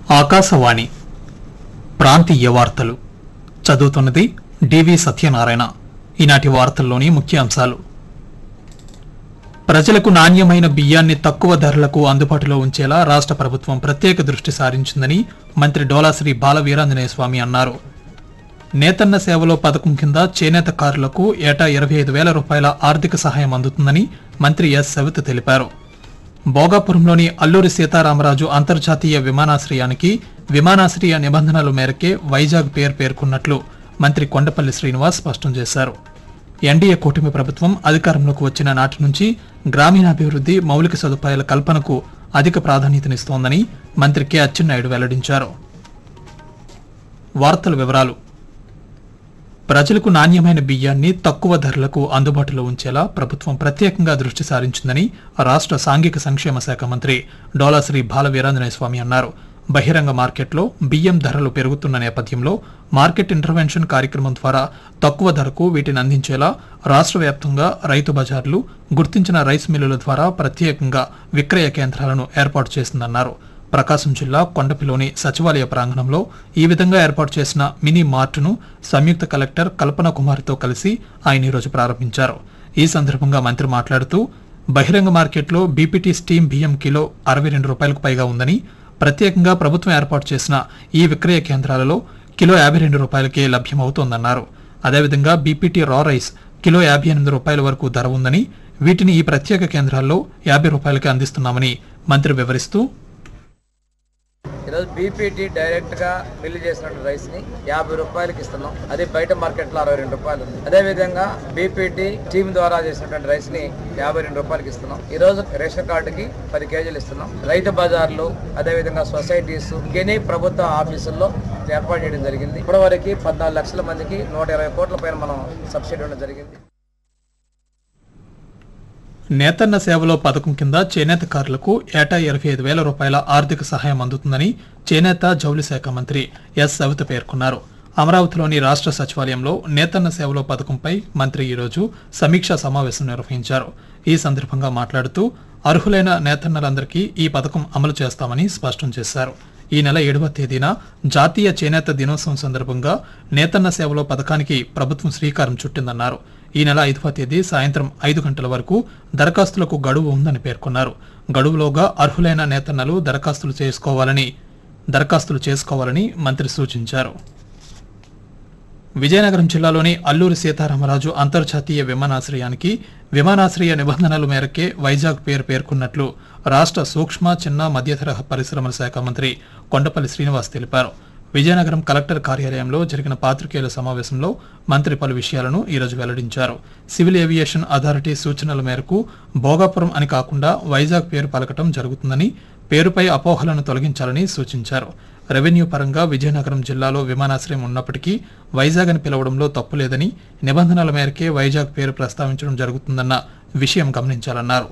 ఆకాశవాణి ప్రాంతీయ వార్తలు చదువుతున్నది డివి సత్యనారాయణ ఈనాటి వార్తల్లోని ముఖ్య అంశాలు ప్రజలకు నాణ్యమైన బియ్యాన్ని తక్కువ ధరలకు అందుబాటులో ఉంచేలా రాష్ట్ర ప్రభుత్వం ప్రత్యేక దృష్టి సారించిందని మంత్రి డోలాశ్రీ బాల వీరాంజనేయ స్వామి అన్నారు నేతన్న సేవలో పథకం కింద చేనేత కారులకు ఏటా ఇరవై ఐదు వేల రూపాయల ఆర్థిక సహాయం అందుతుందని మంత్రి ఎస్ సవిత తెలిపారు భోగాపురంలోని అల్లూరి సీతారామరాజు అంతర్జాతీయ విమానాశ్రయానికి విమానాశ్రయ నిబంధనల మేరకే వైజాగ్ పేరు పేర్కొన్నట్లు మంత్రి కొండపల్లి శ్రీనివాస్ స్పష్టం చేశారు ఎన్డీఏ కూటమి ప్రభుత్వం అధికారంలోకి వచ్చిన నాటి నుంచి గ్రామీణాభివృద్ధి మౌలిక సదుపాయాల కల్పనకు అధిక ప్రాధాన్యతనిస్తోందని మంత్రి కె అచ్చెన్నాయుడు వెల్లడించారు వార్తల వివరాలు ప్రజలకు నాణ్యమైన బియ్యాన్ని తక్కువ ధరలకు అందుబాటులో ఉంచేలా ప్రభుత్వం ప్రత్యేకంగా దృష్టి సారించిందని రాష్ట్ర సాంఘిక సంక్షేమ శాఖ మంత్రి డోలాశ్రీ బాల వీరాంజనేయ స్వామి అన్నారు బహిరంగ మార్కెట్లో బియ్యం ధరలు పెరుగుతున్న నేపథ్యంలో మార్కెట్ ఇంటర్వెన్షన్ కార్యక్రమం ద్వారా తక్కువ ధరకు వీటిని అందించేలా రాష్ట్ర వ్యాప్తంగా రైతు బజార్లు గుర్తించిన రైస్ మిల్లుల ద్వారా ప్రత్యేకంగా విక్రయ కేంద్రాలను ఏర్పాటు చేసిందన్నారు ప్రకాశం జిల్లా కొండపిలోని సచివాలయ ప్రాంగణంలో ఈ విధంగా ఏర్పాటు చేసిన మినీ మార్టును సంయుక్త కలెక్టర్ కల్పన కుమార్తో కలిసి ఆయన ఈరోజు ప్రారంభించారు ఈ సందర్భంగా మంత్రి మాట్లాడుతూ బహిరంగ మార్కెట్లో బీపీటీ స్టీమ్ బియ్యం కిలో అరవై రెండు రూపాయలకు పైగా ఉందని ప్రత్యేకంగా ప్రభుత్వం ఏర్పాటు చేసిన ఈ విక్రయ కేంద్రాలలో కిలో యాభై రెండు రూపాయలకే లభ్యమవుతోందన్నారు అదేవిధంగా బీపీటీ రా రైస్ కిలో యాభై ఎనిమిది రూపాయల వరకు ధర ఉందని వీటిని ఈ ప్రత్యేక కేంద్రాల్లో యాభై రూపాయలకే అందిస్తున్నామని మంత్రి వివరిస్తూ ఈరోజు బీపీటీ డైరెక్ట్ గా మిల్లు చేసిన రైస్ ని యాభై రూపాయలకి ఇస్తున్నాం అది బయట మార్కెట్ లో అరవై రెండు రూపాయలు ఉంది అదే విధంగా బీపీటీ టీమ్ ద్వారా చేసినటువంటి రైస్ ని యాభై రెండు రూపాయలకి ఇస్తున్నాం ఈ రోజు రేషన్ కార్డుకి పది కేజీలు ఇస్తున్నాం రైతు బజార్లు అదే విధంగా సొసైటీస్ కెనీ ప్రభుత్వ ఆఫీసుల్లో ఏర్పాటు చేయడం జరిగింది ఇప్పటివరకు పద్నాలుగు లక్షల మందికి నూట ఇరవై కోట్ల పైన మనం సబ్సిడీ ఇవ్వడం జరిగింది నేతన్న సేవలో పథకం కింద చేనేత కారులకు ఏటా ఇరవై ఐదు వేల రూపాయల ఆర్థిక సహాయం అందుతుందని చేనేత జౌళి శాఖ మంత్రి ఎస్ సవిత పేర్కొన్నారు అమరావతిలోని రాష్ట్ర సచివాలయంలో నేతన్న సేవలో పథకంపై మంత్రి ఈరోజు సమీక్షా సమావేశం నిర్వహించారు ఈ సందర్భంగా మాట్లాడుతూ అర్హులైన నేతన్నలందరికీ ఈ పథకం అమలు చేస్తామని స్పష్టం చేశారు ఈ నెల ఏడవ తేదీన జాతీయ చేనేత దినోత్సవం సందర్భంగా నేతన్న సేవలో పథకానికి ప్రభుత్వం శ్రీకారం చుట్టిందన్నారు ఈ నెల ఐదవ తేదీ సాయంత్రం ఐదు గంటల వరకు దరఖాస్తులకు గడువు ఉందని పేర్కొన్నారు గడువులోగా అర్హులైన నేతన్నలు దరఖాస్తులు చేసుకోవాలని దరఖాస్తులు చేసుకోవాలని మంత్రి సూచించారు విజయనగరం జిల్లాలోని అల్లూరి సీతారామరాజు అంతర్జాతీయ విమానాశ్రయానికి విమానాశ్రయ నిబంధనల మేరకే వైజాగ్ పేరు పేర్కొన్నట్లు రాష్ట్ర సూక్ష్మ చిన్న మధ్యతరహా పరిశ్రమల శాఖ మంత్రి కొండపల్లి శ్రీనివాస్ తెలిపారు విజయనగరం కలెక్టర్ కార్యాలయంలో జరిగిన పాత్రికేయుల సమావేశంలో మంత్రి పలు విషయాలను ఈరోజు వెల్లడించారు సివిల్ ఏవియేషన్ అథారిటీ సూచనల మేరకు భోగాపురం అని కాకుండా వైజాగ్ పేరు పలకటం జరుగుతుందని పేరుపై అపోహలను తొలగించాలని సూచించారు రెవెన్యూ పరంగా విజయనగరం జిల్లాలో విమానాశ్రయం ఉన్నప్పటికీ వైజాగ్ అని పిలవడంలో తప్పు లేదని నిబంధనల మేరకే వైజాగ్ పేరు ప్రస్తావించడం జరుగుతుందన్న విషయం గమనించాలన్నారు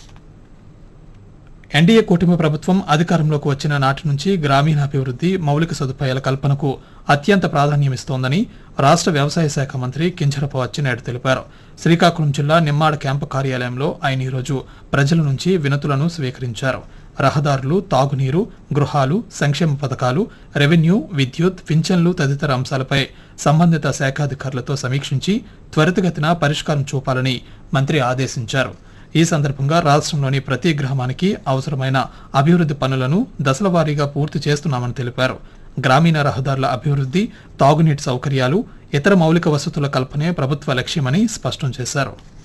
ఎన్డీఏ కూటమి ప్రభుత్వం అధికారంలోకి వచ్చిన నాటి నుంచి గ్రామీణాభివృద్ధి మౌలిక సదుపాయాల కల్పనకు అత్యంత ప్రాధాన్యమిస్తోందని రాష్ట్ర వ్యవసాయ శాఖ మంత్రి కింజరపు అచ్చెన్నాయుడు తెలిపారు శ్రీకాకుళం జిల్లా నిమ్మాడ క్యాంపు కార్యాలయంలో ఆయన ఈరోజు ప్రజల నుంచి వినతులను స్వీకరించారు రహదారులు తాగునీరు గృహాలు సంక్షేమ పథకాలు రెవెన్యూ విద్యుత్ పింఛన్లు తదితర అంశాలపై సంబంధిత శాఖాధికారులతో సమీక్షించి త్వరితగతిన పరిష్కారం చూపాలని మంత్రి ఆదేశించారు ఈ సందర్భంగా రాష్ట్రంలోని ప్రతి గ్రామానికి అవసరమైన అభివృద్ధి పనులను దశల వారీగా పూర్తి చేస్తున్నామని తెలిపారు గ్రామీణ రహదారుల అభివృద్ధి తాగునీటి సౌకర్యాలు ఇతర మౌలిక వసతుల కల్పనే ప్రభుత్వ లక్ష్యమని స్పష్టం చేశారు